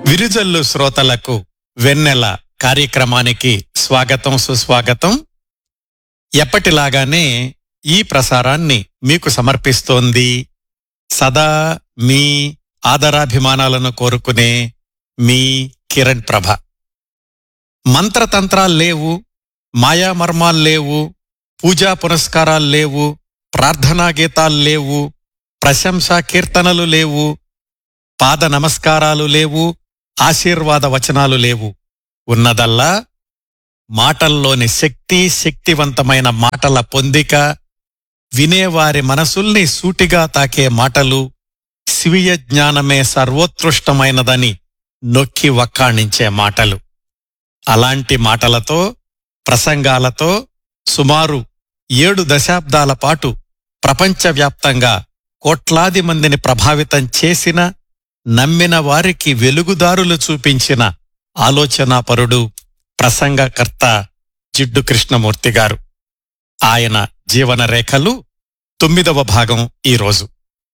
విరుజల్లు శ్రోతలకు వెన్నెల కార్యక్రమానికి స్వాగతం సుస్వాగతం ఎప్పటిలాగానే ఈ ప్రసారాన్ని మీకు సమర్పిస్తోంది సదా మీ ఆదరాభిమానాలను కోరుకునే మీ కిరణ్ ప్రభ మంత్రతంత్రాలు లేవు మాయామర్మాలు లేవు పూజా పునస్కారాలు లేవు ప్రార్థనా గీతాలు లేవు ప్రశంసా కీర్తనలు లేవు పాద నమస్కారాలు లేవు ఆశీర్వాద వచనాలు లేవు ఉన్నదల్లా మాటల్లోని శక్తి శక్తివంతమైన మాటల పొందిక వినేవారి మనసుల్ని సూటిగా తాకే మాటలు స్వీయ జ్ఞానమే సర్వోత్కృష్టమైనదని నొక్కి వక్కాణించే మాటలు అలాంటి మాటలతో ప్రసంగాలతో సుమారు ఏడు దశాబ్దాల పాటు ప్రపంచవ్యాప్తంగా కోట్లాది మందిని ప్రభావితం చేసిన నమ్మిన వారికి వెలుగుదారులు చూపించిన ఆలోచనాపరుడు ప్రసంగకర్త జిడ్డు కృష్ణమూర్తి గారు ఆయన జీవన రేఖలు తొమ్మిదవ భాగం ఈరోజు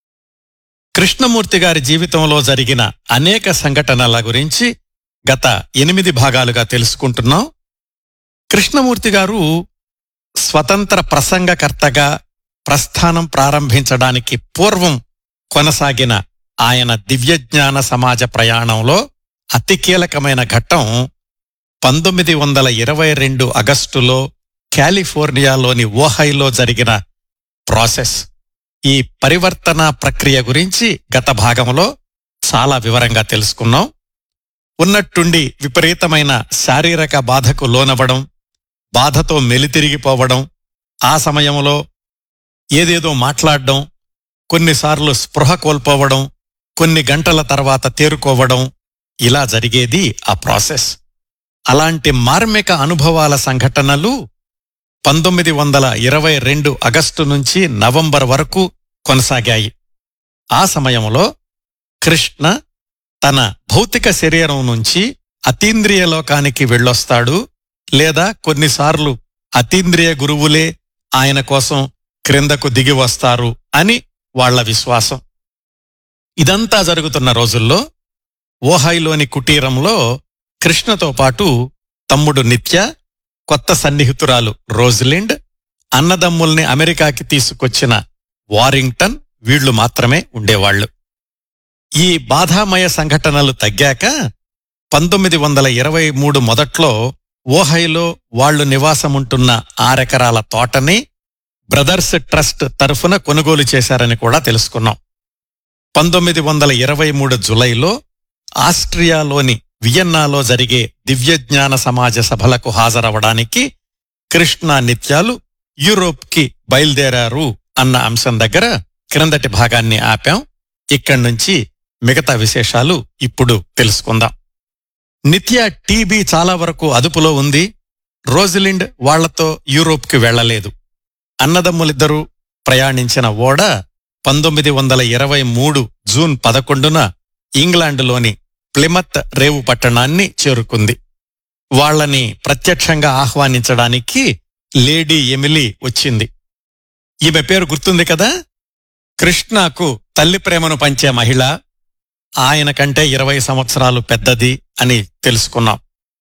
కృష్ణమూర్తి గారి జీవితంలో జరిగిన అనేక సంఘటనల గురించి గత ఎనిమిది భాగాలుగా తెలుసుకుంటున్నాం కృష్ణమూర్తి గారు స్వతంత్ర ప్రసంగకర్తగా ప్రస్థానం ప్రారంభించడానికి పూర్వం కొనసాగిన ఆయన దివ్యజ్ఞాన సమాజ ప్రయాణంలో అతి కీలకమైన ఘట్టం పంతొమ్మిది వందల ఇరవై రెండు ఆగస్టులో కాలిఫోర్నియాలోని ఓహైలో జరిగిన ప్రాసెస్ ఈ పరివర్తన ప్రక్రియ గురించి గత భాగంలో చాలా వివరంగా తెలుసుకున్నాం ఉన్నట్టుండి విపరీతమైన శారీరక బాధకు లోనవ్వడం బాధతో మెలితిరిగిపోవడం ఆ సమయంలో ఏదేదో మాట్లాడడం కొన్నిసార్లు స్పృహ కోల్పోవడం కొన్ని గంటల తర్వాత తేరుకోవడం ఇలా జరిగేది ఆ ప్రాసెస్ అలాంటి మార్మిక అనుభవాల సంఘటనలు పంతొమ్మిది వందల ఇరవై రెండు ఆగస్టు నుంచి నవంబర్ వరకు కొనసాగాయి ఆ సమయంలో కృష్ణ తన భౌతిక శరీరం నుంచి అతీంద్రియ లోకానికి వెళ్ళొస్తాడు లేదా కొన్నిసార్లు అతీంద్రియ గురువులే ఆయన కోసం క్రిందకు దిగి వస్తారు అని వాళ్ల విశ్వాసం ఇదంతా జరుగుతున్న రోజుల్లో ఓహాయిలోని కుటీరంలో కృష్ణతో పాటు తమ్ముడు నిత్య కొత్త సన్నిహితురాలు రోజ్లిండ్ అన్నదమ్ముల్ని అమెరికాకి తీసుకొచ్చిన వారింగ్టన్ వీళ్లు మాత్రమే ఉండేవాళ్లు ఈ బాధామయ సంఘటనలు తగ్గాక పంతొమ్మిది వందల ఇరవై మూడు మొదట్లో ఓహైలో వాళ్లు నివాసముంటున్న ఆరెకరాల తోటని బ్రదర్స్ ట్రస్ట్ తరఫున కొనుగోలు చేశారని కూడా తెలుసుకున్నాం పంతొమ్మిది వందల ఇరవై మూడు జులైలో ఆస్ట్రియాలోని వియన్నాలో జరిగే దివ్యజ్ఞాన సమాజ సభలకు హాజరవడానికి కృష్ణ నిత్యాలు యూరోప్కి బయలుదేరారు అన్న అంశం దగ్గర క్రిందటి భాగాన్ని ఆపాం ఇక్కడి నుంచి మిగతా విశేషాలు ఇప్పుడు తెలుసుకుందాం నిత్య టీబీ చాలా వరకు అదుపులో ఉంది రోజిలిండ్ వాళ్లతో యూరోప్కి వెళ్లలేదు అన్నదమ్ములిద్దరూ ప్రయాణించిన ఓడ పంతొమ్మిది వందల ఇరవై మూడు జూన్ పదకొండున ఇంగ్లాండులోని ప్లిమత్ రేవు పట్టణాన్ని చేరుకుంది వాళ్లని ప్రత్యక్షంగా ఆహ్వానించడానికి లేడీ ఎమిలీ వచ్చింది ఈమె పేరు గుర్తుంది కదా కృష్ణకు తల్లి ప్రేమను పంచే మహిళ ఆయన కంటే ఇరవై సంవత్సరాలు పెద్దది అని తెలుసుకున్నాం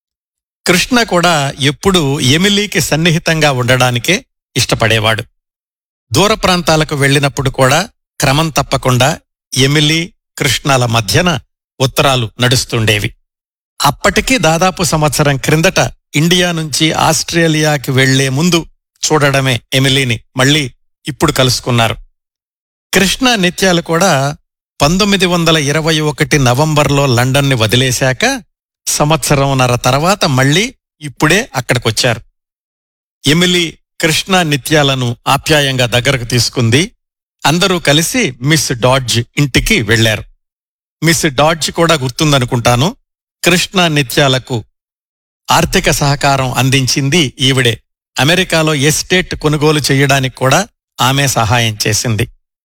కృష్ణ కూడా ఎప్పుడూ ఎమిలీకి సన్నిహితంగా ఉండడానికే ఇష్టపడేవాడు దూర ప్రాంతాలకు వెళ్ళినప్పుడు కూడా క్రమం తప్పకుండా ఎమిలీ కృష్ణల మధ్యన ఉత్తరాలు నడుస్తుండేవి అప్పటికి దాదాపు సంవత్సరం క్రిందట ఇండియా నుంచి ఆస్ట్రేలియాకి వెళ్లే ముందు చూడడమే ఎమిలీని మళ్ళీ ఇప్పుడు కలుసుకున్నారు కృష్ణ నిత్యాలు కూడా పంతొమ్మిది వందల ఇరవై ఒకటి నవంబర్లో లండన్ని వదిలేశాక సంవత్సరంన్నర తర్వాత మళ్ళీ ఇప్పుడే అక్కడికొచ్చారు ఎమిలీ కృష్ణ నిత్యాలను ఆప్యాయంగా దగ్గరకు తీసుకుంది అందరూ కలిసి మిస్ డాడ్జ్ ఇంటికి వెళ్లారు మిస్ డాడ్జ్ కూడా గుర్తుందనుకుంటాను కృష్ణ నిత్యాలకు ఆర్థిక సహకారం అందించింది ఈవిడే అమెరికాలో ఎస్టేట్ కొనుగోలు చేయడానికి కూడా ఆమె సహాయం చేసింది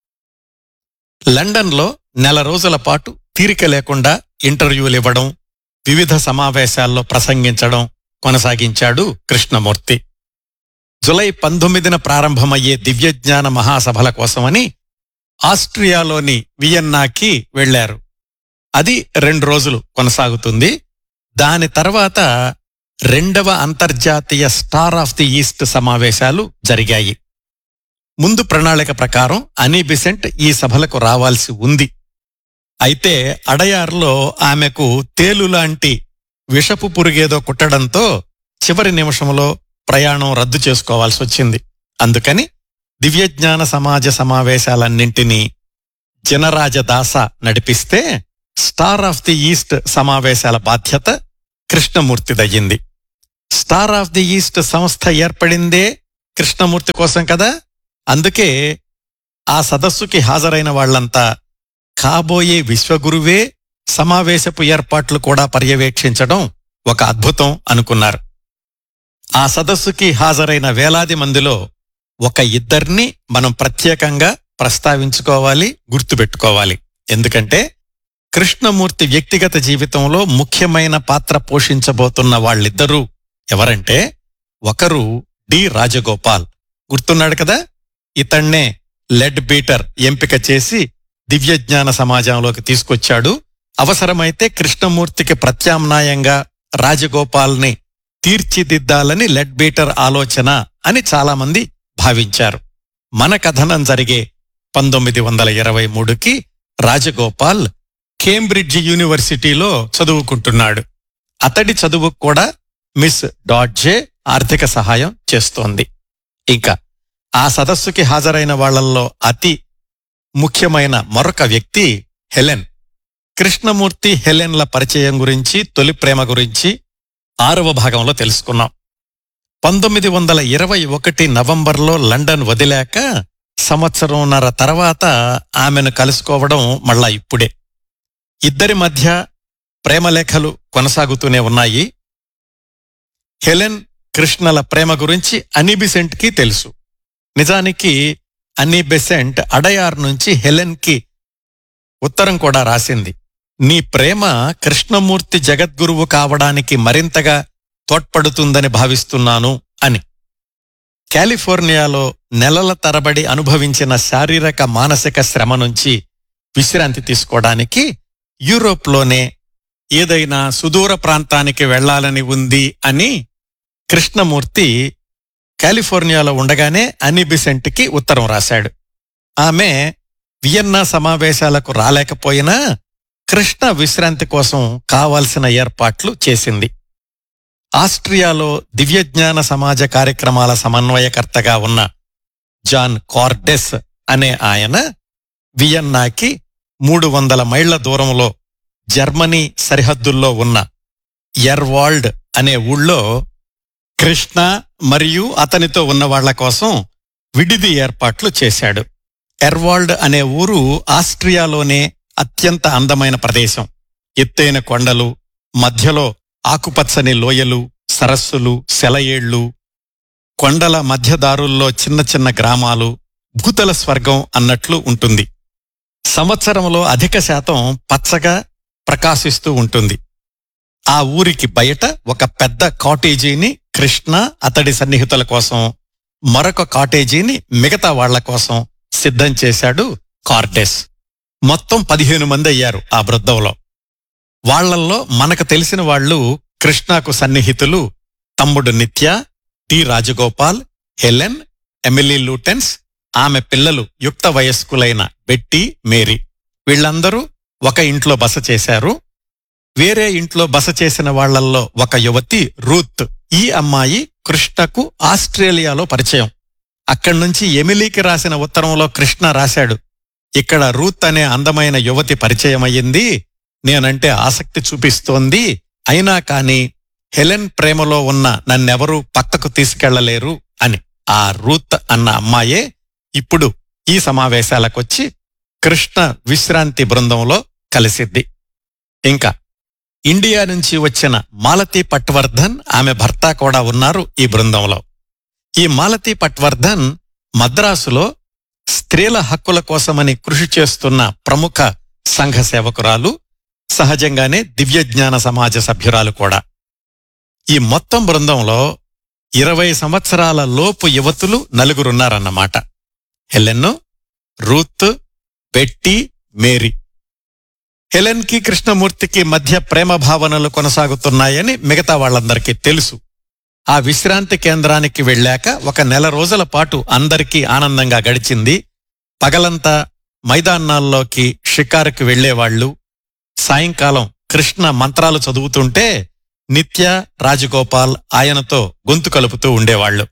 లండన్లో నెల రోజుల పాటు తీరిక లేకుండా ఇంటర్వ్యూలివ్వడం వివిధ సమావేశాల్లో ప్రసంగించడం కొనసాగించాడు కృష్ణమూర్తి జులై పంతొమ్మిదిన ప్రారంభమయ్యే దివ్యజ్ఞాన మహాసభల కోసమని ఆస్ట్రియాలోని వియన్నాకి వెళ్లారు అది రెండు రోజులు కొనసాగుతుంది దాని తర్వాత రెండవ అంతర్జాతీయ స్టార్ ఆఫ్ ది ఈస్ట్ సమావేశాలు జరిగాయి ముందు ప్రణాళిక ప్రకారం అనీ బిసెంట్ ఈ సభలకు రావాల్సి ఉంది అయితే అడయార్లో ఆమెకు తేలు లాంటి విషపు పురుగేదో కుట్టడంతో చివరి నిమిషంలో ప్రయాణం రద్దు చేసుకోవాల్సి వచ్చింది అందుకని దివ్యజ్ఞాన సమాజ సమావేశాలన్నింటినీ జనరాజదాస నడిపిస్తే స్టార్ ఆఫ్ ది ఈస్ట్ సమావేశాల బాధ్యత కృష్ణమూర్తిదయ్యింది స్టార్ ఆఫ్ ది ఈస్ట్ సంస్థ ఏర్పడిందే కృష్ణమూర్తి కోసం కదా అందుకే ఆ సదస్సుకి హాజరైన వాళ్లంతా కాబోయే విశ్వగురువే సమావేశపు ఏర్పాట్లు కూడా పర్యవేక్షించడం ఒక అద్భుతం అనుకున్నారు ఆ సదస్సుకి హాజరైన వేలాది మందిలో ఒక ఇద్దరిని మనం ప్రత్యేకంగా ప్రస్తావించుకోవాలి గుర్తుపెట్టుకోవాలి ఎందుకంటే కృష్ణమూర్తి వ్యక్తిగత జీవితంలో ముఖ్యమైన పాత్ర పోషించబోతున్న వాళ్ళిద్దరూ ఎవరంటే ఒకరు డి రాజగోపాల్ గుర్తున్నాడు కదా ఇతన్నే లెడ్ బీటర్ ఎంపిక చేసి దివ్యజ్ఞాన సమాజంలోకి తీసుకొచ్చాడు అవసరమైతే కృష్ణమూర్తికి ప్రత్యామ్నాయంగా రాజగోపాల్ని తీర్చిదిద్దాలని లెడ్ బీటర్ ఆలోచన అని చాలామంది భావించారు మన కథనం జరిగే పంతొమ్మిది వందల ఇరవై మూడుకి రాజగోపాల్ కేంబ్రిడ్జ్ యూనివర్సిటీలో చదువుకుంటున్నాడు అతడి చదువుకు కూడా మిస్ డాడ్జే ఆర్థిక సహాయం చేస్తోంది ఇంకా ఆ సదస్సుకి హాజరైన వాళ్లల్లో అతి ముఖ్యమైన మరొక వ్యక్తి హెలెన్ కృష్ణమూర్తి హెలెన్ల పరిచయం గురించి తొలి ప్రేమ గురించి ఆరవ భాగంలో తెలుసుకున్నాం పంతొమ్మిది వందల ఇరవై ఒకటి నవంబర్లో లండన్ వదిలాక సంవత్సరంన్నర తర్వాత ఆమెను కలుసుకోవడం మళ్ళా ఇప్పుడే ఇద్దరి మధ్య ప్రేమలేఖలు కొనసాగుతూనే ఉన్నాయి హెలెన్ కృష్ణల ప్రేమ గురించి అనిబిసెంట్కి తెలుసు నిజానికి అన్నీ బెసెంట్ అడయార్ నుంచి హెలెన్కి ఉత్తరం కూడా రాసింది నీ ప్రేమ కృష్ణమూర్తి జగద్గురువు కావడానికి మరింతగా తోడ్పడుతుందని భావిస్తున్నాను అని కాలిఫోర్నియాలో నెలల తరబడి అనుభవించిన శారీరక మానసిక శ్రమ నుంచి విశ్రాంతి తీసుకోవడానికి యూరోప్లోనే ఏదైనా సుదూర ప్రాంతానికి వెళ్లాలని ఉంది అని కృష్ణమూర్తి కాలిఫోర్నియాలో ఉండగానే అనిబిసెంట్కి ఉత్తరం రాశాడు ఆమె వియన్నా సమావేశాలకు రాలేకపోయినా కృష్ణ విశ్రాంతి కోసం కావాల్సిన ఏర్పాట్లు చేసింది ఆస్ట్రియాలో దివ్యజ్ఞాన సమాజ కార్యక్రమాల సమన్వయకర్తగా ఉన్న జాన్ కార్డెస్ అనే ఆయన వియన్నాకి మూడు వందల మైళ్ల దూరంలో జర్మనీ సరిహద్దుల్లో ఉన్న ఎర్వాల్డ్ అనే ఊళ్ళో కృష్ణ మరియు అతనితో ఉన్న వాళ్ల కోసం విడిది ఏర్పాట్లు చేశాడు ఎర్వాల్డ్ అనే ఊరు ఆస్ట్రియాలోనే అత్యంత అందమైన ప్రదేశం ఎత్తైన కొండలు మధ్యలో ఆకుపచ్చని లోయలు సరస్సులు సెలయేళ్లు కొండల మధ్యదారుల్లో చిన్న చిన్న గ్రామాలు భూతల స్వర్గం అన్నట్లు ఉంటుంది సంవత్సరంలో అధిక శాతం పచ్చగా ప్రకాశిస్తూ ఉంటుంది ఆ ఊరికి బయట ఒక పెద్ద కాటేజీని కృష్ణ అతడి సన్నిహితుల కోసం మరొక కాటేజీని మిగతా వాళ్ల కోసం సిద్ధం చేశాడు కార్డెస్ మొత్తం పదిహేను మంది అయ్యారు ఆ బృందంలో వాళ్లల్లో మనకు తెలిసిన వాళ్ళు కృష్ణకు సన్నిహితులు తమ్ముడు నిత్య T Rajagopal Helen Emily Lutyens ఆమె పిల్లలు యుక్త వయస్కులైన బెట్టి మేరీ వీళ్ళందరూ ఒక ఇంట్లో బస చేశారు వేరే ఇంట్లో బస చేసిన వాళ్లల్లో ఒక యువతి రూత్ ఈ అమ్మాయి కృష్ణకు ఆస్ట్రేలియాలో పరిచయం అక్కడి నుంచి ఎమిలీకి రాసిన ఉత్తరంలో కృష్ణ రాశాడు ఇక్కడ రూత్ అనే అందమైన యువతి పరిచయమయ్యింది నేనంటే ఆసక్తి చూపిస్తోంది అయినా కాని హెలెన్ ప్రేమలో ఉన్న నన్నెవరూ పక్కకు తీసుకెళ్లలేరు అని ఆ రూత్ అన్న అమ్మాయే ఇప్పుడు ఈ సమావేశాలకొచ్చి కృష్ణ విశ్రాంతి బృందంలో కలిసిద్ది ఇంకా ఇండియా నుంచి వచ్చిన మాలతీ పట్వర్ధన్ ఆమె భర్త కూడా ఉన్నారు ఈ బృందంలో ఈ మాలతీ పట్వర్ధన్ మద్రాసులో స్త్రీల హక్కుల కోసమని కృషి చేస్తున్న ప్రముఖ సంఘ సేవకురాలు సహజంగానే దివ్యజ్ఞాన సమాజ సభ్యురాలు కూడా ఈ మొత్తం బృందంలో ఇరవై సంవత్సరాల లోపు యువతులు నలుగురున్నారన్నమాట హెలెన్ను రూత్ బెట్టి మేరీ హెలెన్ కి కృష్ణమూర్తికి మధ్య ప్రేమ భావనలు కొనసాగుతున్నాయని మిగతా వాళ్ళందరికీ తెలుసు ఆ విశ్రాంతి కేంద్రానికి వెళ్ళాక ఒక నెల రోజుల పాటు అందరికీ ఆనందంగా గడిచింది పగలంతా మైదానాల్లోకి షికారుకి వెళ్లేవాళ్లు సాయంకాలం కృష్ణ మంత్రాలు చదువుతుంటే నిత్య రాజగోపాల్ ఆయనతో గొంతు కలుపుతూ ఉండేవాళ్లు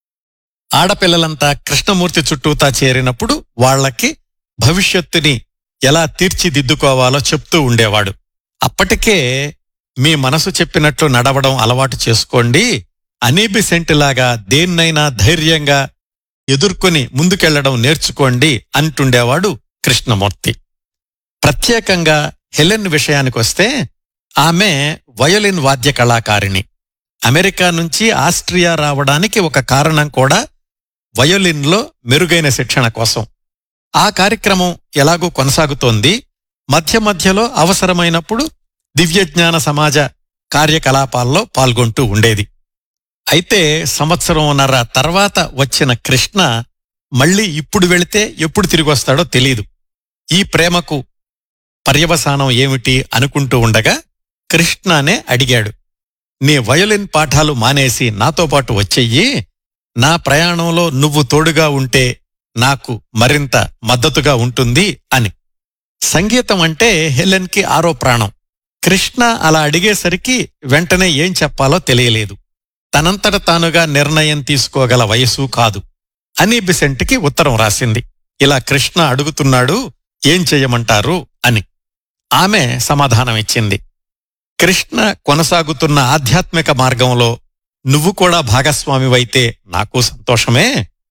ఆడపిల్లలంతా కృష్ణమూర్తి చుట్టూతా చేరినప్పుడు వాళ్ళకి భవిష్యత్తుని ఎలా తీర్చిదిద్దుకోవాలో చెప్తూ ఉండేవాడు అప్పటికే మీ మనసు చెప్పినట్లు నడవడం అలవాటు చేసుకోండి అనీబిసెంటిలాగా దేన్నైనా ధైర్యంగా ఎదుర్కొని ముందుకెళ్లడం నేర్చుకోండి అంటుండేవాడు కృష్ణమూర్తి ప్రత్యేకంగా హెలెన్ విషయానికొస్తే ఆమె వయోలిన్ వాద్య కళాకారిణి అమెరికా నుంచి ఆస్ట్రియా రావడానికి ఒక కారణం కూడా వయోలిన్లో మెరుగైన శిక్షణ కోసం ఆ కార్యక్రమం ఎలాగూ కొనసాగుతోంది మధ్య మధ్యలో అవసరమైనప్పుడు దివ్యజ్ఞాన సమాజ కార్యకలాపాల్లో పాల్గొంటూ ఉండేది అయితే సంవత్సరంన్నర తర్వాత వచ్చిన కృష్ణ మళ్ళీ ఇప్పుడు వెళితే ఎప్పుడు తిరిగొస్తాడో తెలీదు ఈ ప్రేమకు పర్యవసానం ఏమిటి అనుకుంటూ ఉండగా కృష్ణనే అడిగాడు నీ వయోలిన్ పాఠాలు మానేసి నాతో పాటు వచ్చెయ్యి నా ప్రయాణంలో నువ్వు తోడుగా ఉంటే నాకు మరింత మద్దతుగా ఉంటుంది అని సంగీతం అంటే హెలెన్కి ఆరో ప్రాణం కృష్ణ అలా అడిగేసరికి వెంటనే ఏం చెప్పాలో తెలియలేదు తనంతట తానుగా నిర్ణయం తీసుకోగల వయసు కాదు అని బిసెంట్కి ఉత్తరం రాసింది ఇలా కృష్ణ అడుగుతున్నాడు ఏం చెయ్యమంటారు అని ఆమె సమాధానమిచ్చింది కృష్ణ కొనసాగుతున్న ఆధ్యాత్మిక మార్గంలో నువ్వు కూడా భాగస్వామివైతే నాకు సంతోషమే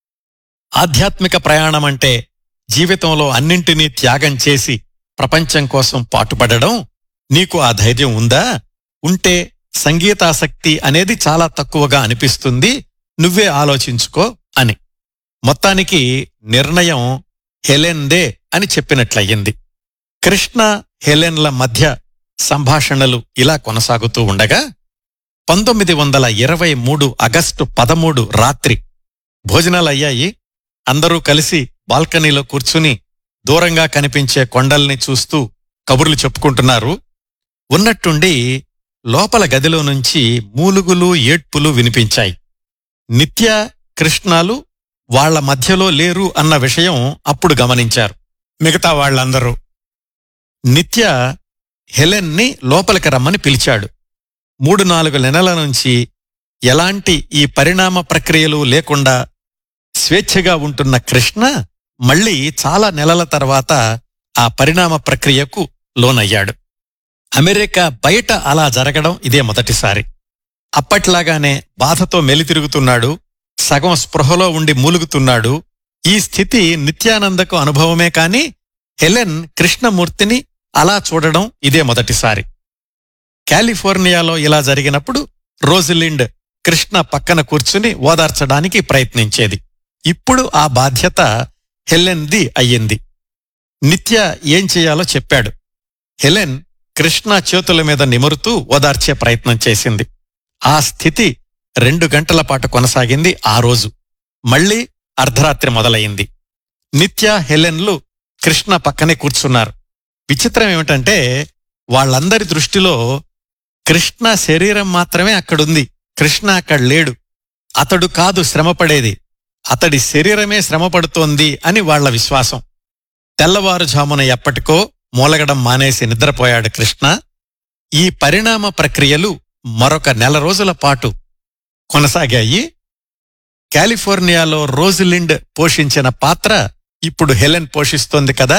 ఆధ్యాత్మిక ప్రయాణం అంటే జీవితంలో అన్నింటినీ త్యాగం చేసి ప్రపంచం కోసం పాటుపడడం నీకు ఆ ధైర్యం ఉందా ఉంటే సంగీతాసక్తి అనేది చాలా తక్కువగా అనిపిస్తుంది నువ్వే ఆలోచించుకో అని మొత్తానికి నిర్ణయం హెలెన్దే అని చెప్పినట్లయింది కృష్ణ హెలెన్ల మధ్య సంభాషణలు ఇలా కొనసాగుతూ ఉండగా పంతొమ్మిది వందల ఇరవై మూడు ఆగస్టు పదమూడు రాత్రి భోజనాలయ్యాయి అందరూ కలిసి బాల్కనీలో కూర్చుని దూరంగా కనిపించే కొండల్ని చూస్తూ కబుర్లు చెప్పుకుంటున్నారు ఉన్నట్టుండి లోపల గదిలో నుంచి మూలుగులు ఏడ్పులు వినిపించాయి నిత్య కృష్ణాలు వాళ్ల మధ్యలో లేరు అన్న విషయం అప్పుడు గమనించారు మిగతా వాళ్ళందరూ నిత్య హెలెన్ని లోపలికి రమ్మని పిలిచాడు మూడు నాలుగు నెలల నుంచి ఎలాంటి ఈ పరిణామ ప్రక్రియలు లేకుండా స్వేచ్ఛగా ఉంటున్న కృష్ణ మళ్ళీ చాలా నెలల తర్వాత ఆ పరిణామ ప్రక్రియకు లోనయ్యాడు అమెరికా బయట అలా జరగడం ఇదే మొదటిసారి అప్పట్లాగానే బాధతో మెలితిరుగుతున్నాడు సగం స్పృహలో ఉండి మూలుగుతున్నాడు ఈ స్థితి నిత్యానందకు అనుభవమే కాని హెలెన్ కృష్ణమూర్తిని అలా చూడడం ఇదే మొదటిసారి కాలిఫోర్నియాలో ఇలా జరిగినప్పుడు రోజిలిండ్ కృష్ణ పక్కన కూర్చుని ఓదార్చడానికి ప్రయత్నించేది ఇప్పుడు ఆ బాధ్యత హెలెన్ది అయ్యింది నిత్య ఏం చేయాలో చెప్పాడు హెలెన్ కృష్ణ చేతుల మీద నిమురుతూ ఓదార్చే ప్రయత్నం చేసింది ఆ స్థితి రెండు గంటల పాటు కొనసాగింది ఆ రోజు మళ్ళీ అర్ధరాత్రి మొదలయింది నిత్య హెలెన్లు కృష్ణ పక్కనే కూర్చున్నారు విచిత్రం ఏమిటంటే వాళ్ళందరి దృష్టిలో కృష్ణ శరీరం మాత్రమే అక్కడుంది కృష్ణ అక్కడ లేడు అతడు కాదు శ్రమపడేది అతడి శరీరమే శ్రమపడుతోంది అని వాళ్ల విశ్వాసం తెల్లవారుజామున ఎప్పటికో మూలగడం మానేసి నిద్రపోయాడు కృష్ణ ఈ పరిణామ ప్రక్రియలు మరొక నెల రోజుల పాటు కొనసాగాయి కాలిఫోర్నియాలో రోజిలిండ్ పోషించిన పాత్ర ఇప్పుడు హెలెన్ పోషిస్తోంది కదా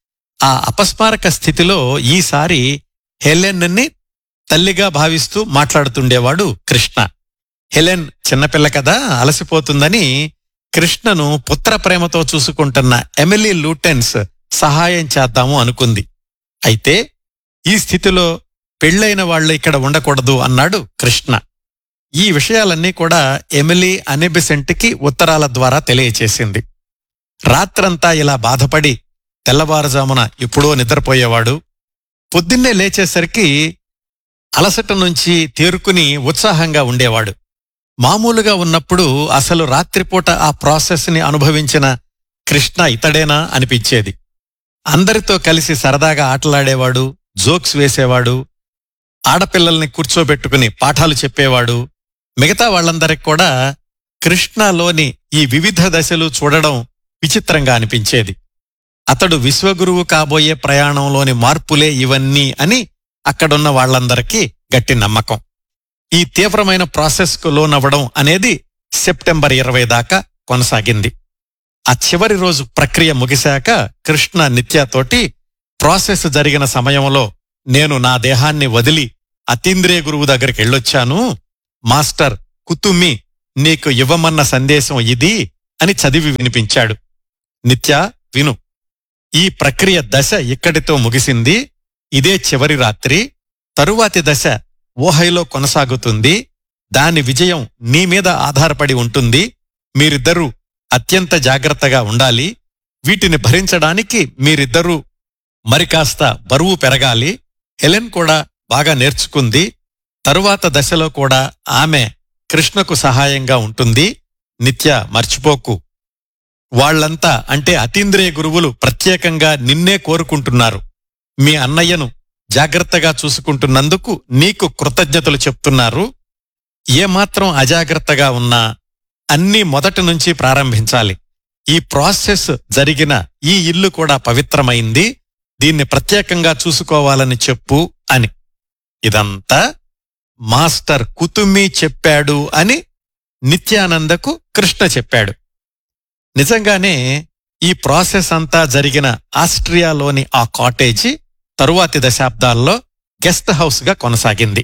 ఆ అపస్మారక స్థితిలో ఈసారి హెలెన్ని తల్లిగా భావిస్తూ మాట్లాడుతుండేవాడు కృష్ణ హెలెన్ చిన్నపిల్ల కదా అలసిపోతుందని కృష్ణను పుత్ర ప్రేమతో చూసుకుంటున్న ఎమిలీ లూటెన్స్ సహాయం చేద్దాము అనుకుంది అయితే ఈ స్థితిలో పెళ్లైన వాళ్ళు ఇక్కడ ఉండకూడదు అన్నాడు కృష్ణ ఈ విషయాలన్నీ కూడా ఎమిలీ అనిబిసెంట్కి ఉత్తరాల ద్వారా తెలియచేసింది రాత్రంతా ఇలా బాధపడి తెల్లవారుజామున ఎప్పుడో నిద్రపోయేవాడు పొద్దున్నే లేచేసరికి అలసట నుంచి తేరుకుని ఉత్సాహంగా ఉండేవాడు మామూలుగా ఉన్నప్పుడు అసలు రాత్రిపూట ఆ ప్రాసెస్ని అనుభవించిన కృష్ణ ఇతడేనా అనిపించేది అందరితో కలిసి సరదాగా ఆటలాడేవాడు జోక్స్ వేసేవాడు ఆడపిల్లల్ని కూర్చోబెట్టుకుని పాఠాలు చెప్పేవాడు మిగతా వాళ్ళందరికి కూడా కృష్ణలోని ఈ వివిధ దశలు చూడడం విచిత్రంగా అనిపించేది అతడు విశ్వగురువు కాబోయే ప్రయాణంలోని మార్పులే ఇవన్నీ అని అక్కడున్న వాళ్ళందరికీ గట్టి నమ్మకం ఈ తీవ్రమైన ప్రాసెస్కు లోనవ్వడం అనేది సెప్టెంబర్ ఇరవై దాకా కొనసాగింది ఆ చివరి రోజు ప్రక్రియ ముగిశాక కృష్ణ నిత్యతోటి ప్రాసెస్ జరిగిన సమయంలో నేను నా దేహాన్ని వదిలి అతీంద్రియ గురువు దగ్గరికి వెళ్ళొచ్చాను మాస్టర్ కుతుమ్మి నీకు ఇవ్వమన్న సందేశం ఇది అని చదివి వినిపించాడు నిత్య విను ఈ ప్రక్రియ దశ ఇక్కడితో ముగిసింది ఇదే చివరి రాత్రి తరువాతి దశ ఓహైలో కొనసాగుతుంది దాని విజయం నీ మీద ఆధారపడి ఉంటుంది మీరిద్దరూ అత్యంత జాగ్రత్తగా ఉండాలి వీటిని భరించడానికి మీరిద్దరూ మరికాస్త బరువు పెరగాలి హెలెన్ కూడా బాగా నేర్చుకుంది తరువాత దశలో కూడా ఆమె కృష్ణకు సహాయంగా ఉంటుంది నిత్య మర్చిపోకు వాళ్ళంతా అంటే అతీంద్రియ గురువులు ప్రత్యేకంగా నిన్నే కోరుకుంటున్నారు మీ అన్నయ్యను జాగ్రత్తగా చూసుకుంటున్నందుకు నీకు కృతజ్ఞతలు చెప్తున్నారు ఏమాత్రం అజాగ్రత్తగా ఉన్నా అన్నీ మొదటి నుంచి ప్రారంభించాలి ఈ ప్రాసెస్ జరిగిన ఈ ఇల్లు కూడా పవిత్రమైంది దీన్ని ప్రత్యేకంగా చూసుకోవాలని చెప్పు అని ఇదంతా మాస్టర్ కుతుమి చెప్పాడు అని నిత్యానందకు కృష్ణ చెప్పాడు నిజంగానే ఈ ప్రాసెస్ అంతా జరిగిన ఆస్ట్రియాలోని ఆ కాటేజీ తరువాతి దశాబ్దాల్లో గెస్ట్ హౌస్గా కొనసాగింది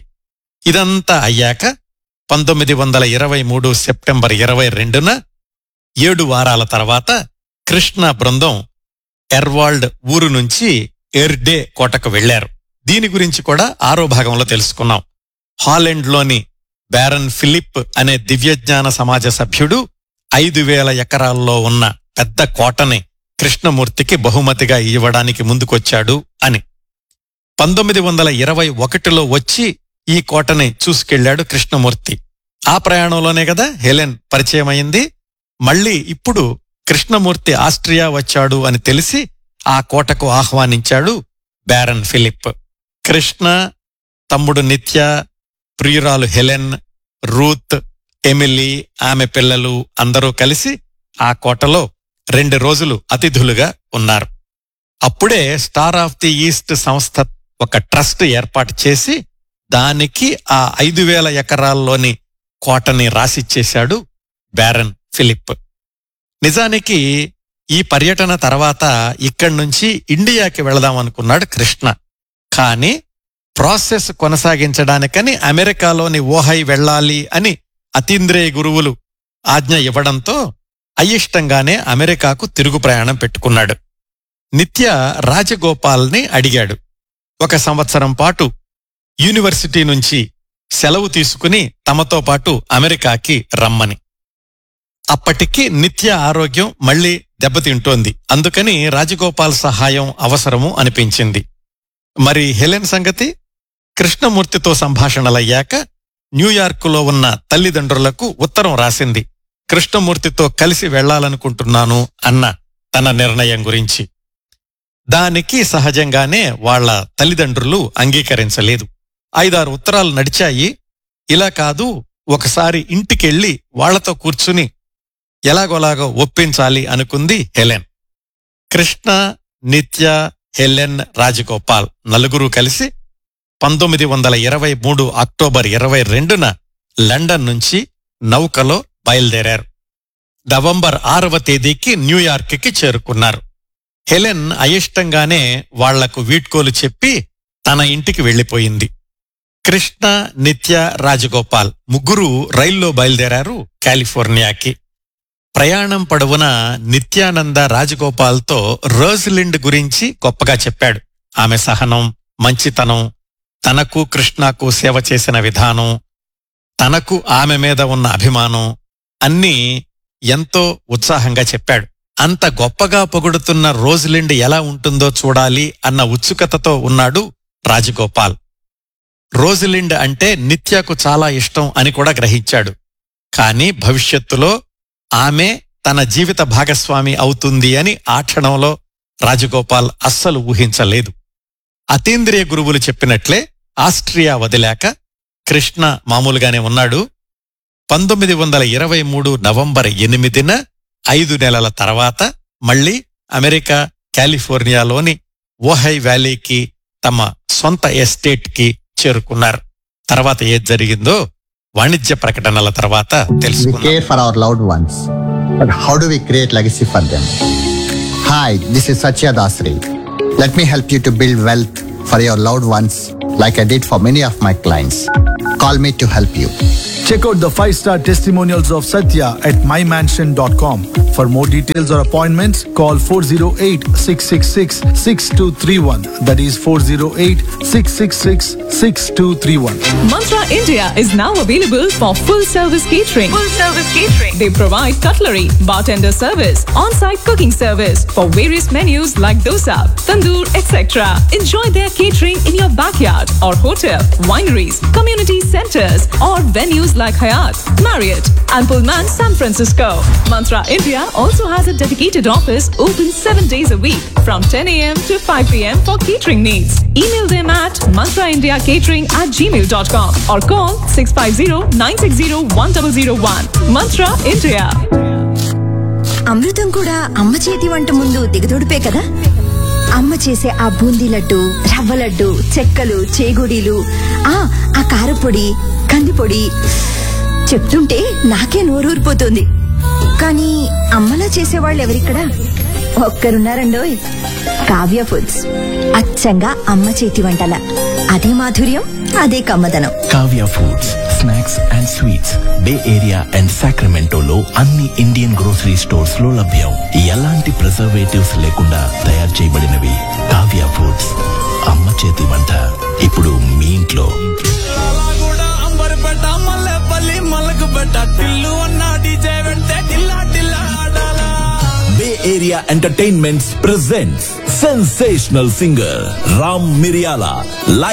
ఇదంతా అయ్యాక పంతొమ్మిది వందల ఇరవై మూడు సెప్టెంబర్ ఇరవై రెండున ఏడు వారాల తర్వాత కృష్ణ బృందం ఎర్వాల్డ్ ఊరు నుంచి ఎర్డే కోటకు వెళ్లారు దీని గురించి కూడా ఆరో భాగంలో తెలుసుకున్నాం హాలెండ్లోని బ్యారన్ ఫిలిప్ అనే దివ్యజ్ఞాన సమాజ సభ్యుడు ఐదు వేల ఎకరాల్లో ఉన్న పెద్ద కోటని కృష్ణమూర్తికి బహుమతిగా ఇవ్వడానికి ముందుకొచ్చాడు అని పంతొమ్మిది వందల ఇరవై ఒకటిలో వచ్చి ఈ కోటని చూసుకెళ్లాడు కృష్ణమూర్తి ఆ ప్రయాణంలోనే కదా హెలెన్ పరిచయం అయింది మళ్ళీ ఇప్పుడు కృష్ణమూర్తి ఆస్ట్రియా వచ్చాడు అని తెలిసి ఆ కోటకు ఆహ్వానించాడు బ్యారన్ ఫిలిప్ కృష్ణ తమ్ముడు నిత్య ప్రియురాలు హెలెన్ రూత్ ఎమిలీ ఆమె పిల్లలు అందరూ కలిసి ఆ కోటలో రెండు రోజులు అతిథులుగా ఉన్నారు అప్పుడే స్టార్ ఆఫ్ ది ఈస్ట్ సంస్థ ఒక ట్రస్ట్ ఏర్పాటు చేసి దానికి ఆ ఐదు వేల ఎకరాల్లోని కోటని రాసిచ్చేశాడు బ్యారన్ ఫిలిప్ నిజానికి ఈ పర్యటన తర్వాత ఇక్కడి నుంచి ఇండియాకి వెళదాం అనుకున్నాడు కృష్ణ కానీ ప్రాసెస్ కొనసాగించడానికని అమెరికాలోని ఓహై వెళ్ళాలి అని అతీంద్రియ గురువులు ఆజ్ఞ ఇవ్వడంతో అయిష్టంగానే అమెరికాకు తిరుగు ప్రయాణం పెట్టుకున్నాడు నిత్య రాజగోపాల్ని అడిగాడు ఒక సంవత్సరం పాటు యూనివర్సిటీ నుంచి సెలవు తీసుకుని తమతో పాటు అమెరికాకి రమ్మని అప్పటికి నిత్య ఆరోగ్యం మళ్లీ దెబ్బతింటోంది అందుకని రాజగోపాల్ సహాయం అవసరము అనిపించింది మరి హెలెన్ సంగతి కృష్ణమూర్తితో సంభాషణలయ్యాక న్యూయార్కులో ఉన్న తల్లిదండ్రులకు ఉత్తరం రాసింది కృష్ణమూర్తితో కలిసి వెళ్లాలనుకుంటున్నాను అన్న తన నిర్ణయం గురించి దానికి సహజంగానే వాళ్ళ తల్లిదండ్రులు అంగీకరించలేదు ఐదారు ఉత్తరాలు నడిచాయి ఇలా కాదు ఒకసారి ఇంటికెళ్ళి వాళ్లతో కూర్చుని ఎలాగోలాగో ఒప్పించాలి అనుకుంది హెలెన్ కృష్ణ నిత్య హెలెన్ రాజగోపాల్ నలుగురు కలిసి పంతొమ్మిది వందల ఇరవై మూడు అక్టోబర్ ఇరవై రెండున లండన్ నుంచి నౌకలో బయలుదేరారు నవంబర్ ఆరవ తేదీకి న్యూయార్క్కి చేరుకున్నారు హెలెన్ అయిష్టంగానే వాళ్లకు వీడ్కోలు చెప్పి తన ఇంటికి వెళ్లిపోయింది కృష్ణ నిత్య రాజగోపాల్ ముగ్గురు రైల్లో బయలుదేరారు కాలిఫోర్నియాకి ప్రయాణం పొడవున నిత్యానంద రాజగోపాల్తో రోజ్లిండ్ గురించి గొప్పగా చెప్పాడు ఆమె సహనం మంచితనం తనకు కృష్ణకు సేవ చేసిన విధానం తనకు ఆమె మీద ఉన్న అభిమానం అన్నీ ఎంతో ఉత్సాహంగా చెప్పాడు అంత గొప్పగా పొగుడుతున్న రోజ్లిండ్ ఎలా ఉంటుందో చూడాలి అన్న ఉత్సుకతతో ఉన్నాడు రాజగోపాల్ రోజ్లిండ్ అంటే నిత్యకు చాలా ఇష్టం అని కూడా గ్రహించాడు కాని భవిష్యత్తులో ఆమె తన జీవిత భాగస్వామి అవుతుంది అని ఆ క్షణంలో రాజగోపాల్ అస్సలు ఊహించలేదు అతీంద్రియ గురువులు చెప్పినట్లే ఆస్ట్రియా వదిలాక కృష్ణ మామూలుగానే ఉన్నాడు పంతొమ్మిది వందల ఇరవై మూడు నవంబర్ ఎనిమిదిన ఐదు నెలల తర్వాత మళ్ళీ అమెరికా కాలిఫోర్నియాలోని ఓహై వ్యాలీకి తమ సొంత ఎస్టేట్కి చేరుకున్నారు తర్వాత ఏది జరిగిందో వాణిజ్య ప్రకటనల తర్వాత We తెలుసుకున్నాం care for our loved ones, but how do we create legacy for them? Hi, this is Satya Dasri. Let me help you to build wealth for your loved ones like I did for many of my clients. Call me to help you. Check out the five star testimonials of Satya at mymansion.com. For more details or appointments, call 408 666 6231. That is 408 666 6231. Mantra India is now available for full service catering. Full service catering. They provide cutlery, bartender service, on-site cooking service for various menus like dosa, tandoor, etc. Enjoy their catering in your backyard or hotel, wineries, community centers, or venues like Hyatt, Marriott, and Pullman San Francisco. Mantra India also has a dedicated office open seven days a week from 10 a.m. to 5 p.m. for catering needs. Email them at mantraindiacatering at gmail.com or call 650-960-1001. Mantra India. అమృతం కూడా అమ్మ చేతి వంట ముందు దిగదొడిపే కదా అమ్మ చేసే ఆ బూందీ లడ్డు రవ్వ లడ్డు చెక్కలు చేగుడీలు ఆ ఆ కారపొడి కందిపొడి చెప్తుంటే నాకే నోరూరిపోతుంది కానీ అమ్మలా చేసేవాళ్ళు ఎవరిక్కడ ఒక్కరున్నారండోయ్ కావ్య ఫుడ్స్ అచ్చంగా అమ్మ చేతి వంటల అదే మాధుర్యం అదే కమ్మదనం Kavya foods snacks and sweets bay area and సాక్రమెంటోలో అన్ని ఇండియన్ గ్రోసరీ స్టోర్స్ లో లభ్యం ఎలాంటి ప్రిజర్వేటివ్స్ లేకుండా తయారు చేయబడినవి కావ్య ఫుడ్స్ అమ్మ చేతి వంట ఇప్పుడు మీ ఇంట్లో కూడా అంబర్పేట మల్లెపల్లి మలకపేట టిల్లు అన్న డీజే పెడితే టిల్లా టిల్లా ఆడాలా bay area entertainments presents sensational singer Ram మిరియాల